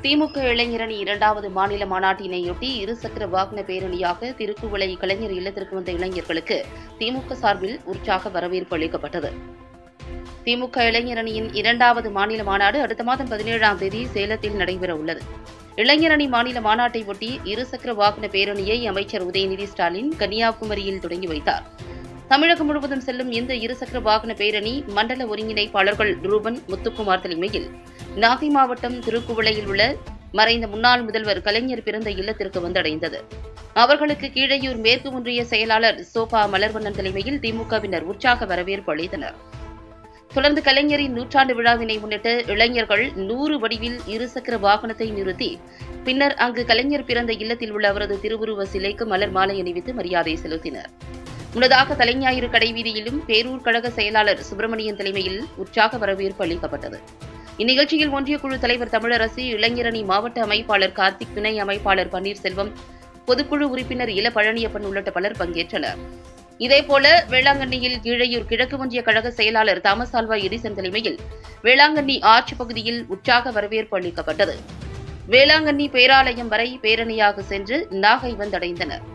திமுக இளைஞரணி இரண்டாவது மாநில மாநாட்டினையொட்டி இருசக்கர வாகன பேரணியாக திருக்குவளை கலைஞர் இல்லத்திற்கு வந்த இளைஞர்களுக்கு திமுக சார்பில் உற்சாக வரவேற்பு அளிக்கப்பட்டது திமுக இளைஞரணியின் இரண்டாவது மாநில மாநாடு அடுத்த மாதம் பதினேழாம் தேதி சேலத்தில் நடைபெற உள்ளது இளைஞரணி மாநில மாநாட்டை ஒட்டி இருசக்கர வாகன பேரணியை அமைச்சர் உதயநிதி ஸ்டாலின் கன்னியாகுமரியில் தொடங்கி வைத்தார் தமிழகம் முழுவதும் செல்லும் இந்த இருசக்கர வாகன பேரணி மண்டல ஒருங்கிணைப்பாளர்கள் ரூபன் முத்துக்குமார் தலைமையில் நாகை மாவட்டம் திருக்குவளையில் உள்ள மறைந்த முன்னாள் முதல்வர் கலைஞர் பிறந்த இல்லத்திற்கு வந்தடைந்தது அவர்களுக்கு கீழையூர் மேற்கு ஒன்றிய செயலாளர் சோபா மலர்வண்ணன் தலைமையில் திமுகவினர் உற்சாக வரவேற்பு அளித்தனர் தொடர்ந்து கலைஞரின் நூற்றாண்டு விழாவினை முன்னிட்டு இளைஞர்கள் நூறு வடிவில் இருசக்கர வாகனத்தை நிறுத்தி பின்னர் அங்கு கலைஞர் பிறந்த இல்லத்தில் உள்ள அவரது திருவுருவ சிலைக்கு மலர் மாலை அணிவித்து மரியாதை செலுத்தினர் முன்னதாக தலைஞாயிறு கடைவீதியிலும் பேரூர் கழக செயலாளர் சுப்பிரமணியன் தலைமையில் உற்சாக வரவேற்பு அளிக்கப்பட்டது இந்நிகழ்ச்சியில் ஒன்றிய குழு தலைவர் தமிழரசு இளைஞரணி மாவட்ட அமைப்பாளர் கார்த்திக் துணை அமைப்பாளர் பன்னீர்செல்வம் பொதுக்குழு உறுப்பினர் இள பழனியப்பன் உள்ளிட்ட பலர் பங்கேற்றனர் இதேபோல வேளாங்கண்ணியில் கீழையூர் கிழக்கு ஒன்றிய கழக செயலாளர் தாமஸ் ஆல்வா எடிசன் தலைமையில் வேளாங்கண்ணி ஆட்சி பகுதியில் உற்சாக வரவேற்பு அளிக்கப்பட்டது வேளாங்கண்ணி பேராலயம் வரை பேரணியாக சென்று நாகை வந்தடைந்தனர்